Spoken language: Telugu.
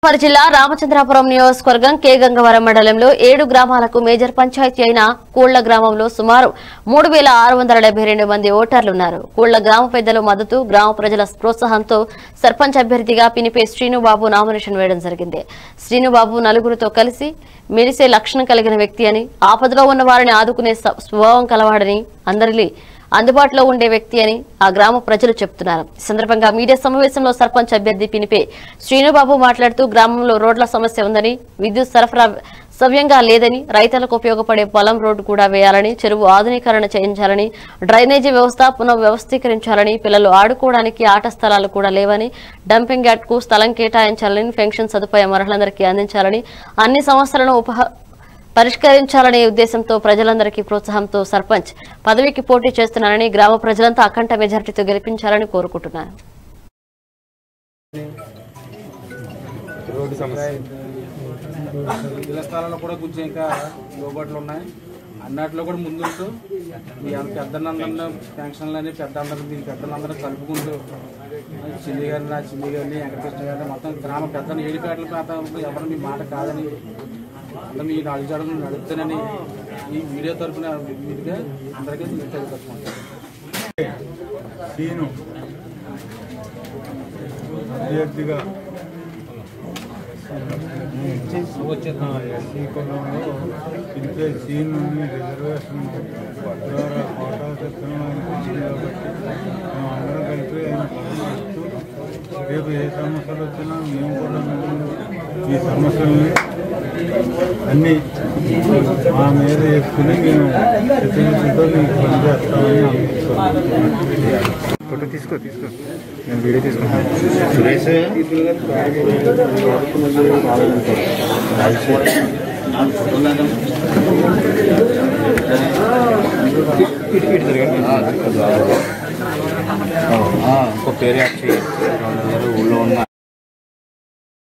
గోదావరి జిల్లా రామచంద్రాపురం నియోజకవర్గం కే గంగవరం మండలంలో ఏడు గ్రామాలకు మేజర్ పంచాయతీ అయిన కూళ్ల గ్రామంలో సుమారు మూడు వేల ఆరు వందల డెబ్బై రెండు మంది ఓటర్లున్నారు కూళ్ల గ్రామ పెద్దల మద్దతు గ్రామ ప్రజల ప్రోత్సాహంతో సర్పంచ్ అభ్యర్థిగా పినిపే శ్రీనుబాబు నామినేషన్ వేయడం జరిగింది శ్రీనుబాబు నలుగురితో కలిసి మెరిసే లక్షణం కలిగిన వ్యక్తి అని ఆపదలో ఉన్న వారిని ఆదుకునే స్వ- స్వభావం కలవాడని అందరినీ అందుబాటులో ఉండే వ్యక్తి అని ఆ గ్రామ ప్రజలు చెప్తున్నారు ఈ సందర్భంగా మీడియా సమావేశంలో సర్పంచ్ అభ్యర్థి పినిపే శ్రీనుబాబు మాట్లాడుతూ గ్రామంలో రోడ్ల సమస్య ఉందని విద్యుత్ సరఫరా సవ్యంగా లేదని రైతులకు ఉపయోగపడే పొలం రోడ్డు కూడా వేయాలని చెరువు ఆధునీకరణ చేయించాలని డ్రైనేజీ వ్యవస్థ పునః వ్యవస్థీకరించాలని పిల్లలు ఆడుకోవడానికి ఆట స్థలాలు కూడా లేవని డంపింగ్ యార్డ్ కు స్థలం కేటాయించాలని పెన్షన్ సదుపాయం అర్హులందరికీ అందించాలని అన్ని సమస్యలను ఉప పరిష్కరించాలనే ఉద్దేశంతో ప్రజలందరికీ ప్రోత్సాహంతో సర్పంచ్ పదవికి పోటీ చేస్తున్నానని గ్రామ ప్రజలంతా అఖండ మెజార్టీతో గెలిపించాలని కోరుకుంటున్నారు రోడ్డు సమస్య ఇళ్ల స్థలాల్లో కూడా కొంచెం ఇంకా లోబట్లు ఉన్నాయి అన్నట్లో కూడా ముందుంటూ మీ అంత పెద్దలందరూ పెన్షన్లని పెద్దలందరూ మీ పెద్దలందరూ కలుపుకుంటూ చిన్ని గారిని నా చిన్ని గారిని వెంకటకృష్ణ గారిని మొత్తం గ్రామ పెద్దలు ఏడుపేటల ప్రాంతంలో ఎవరు మీ మాట కాదని అందరూ మీ నాలుగు జడులు నడుపుతానని ఈ వీడియో తరఫున మీదుగా అందరికీ తెలియపరుచుకుంటాను సీను అభ్యర్థిగా ఎస్సీ కులంలో పిలిచే సీను రిజర్వేషన్ ద్వారా కోటా తెచ్చడానికి వచ్చింది కాబట్టి మేము అందరం కలిపి ఆయన పనిచేస్తూ రేపు ఏ సమస్యలు వచ్చినా మేము కూడా ఈ సమస్యల్ని అన్నీ మా మీద వేసుకుని మేము చిత్తశుద్ధితో మీకు పనిచేస్తామని అనుకుంటున్నాం ఫోటో తీసుకో తీసుకో నేను వీడియో తీసుకుంటాను సురేష్ ఇటు ఇటు తిరగండి ఇంకో పేరు యాడ్ చేయి ఊళ్ళో ఉన్న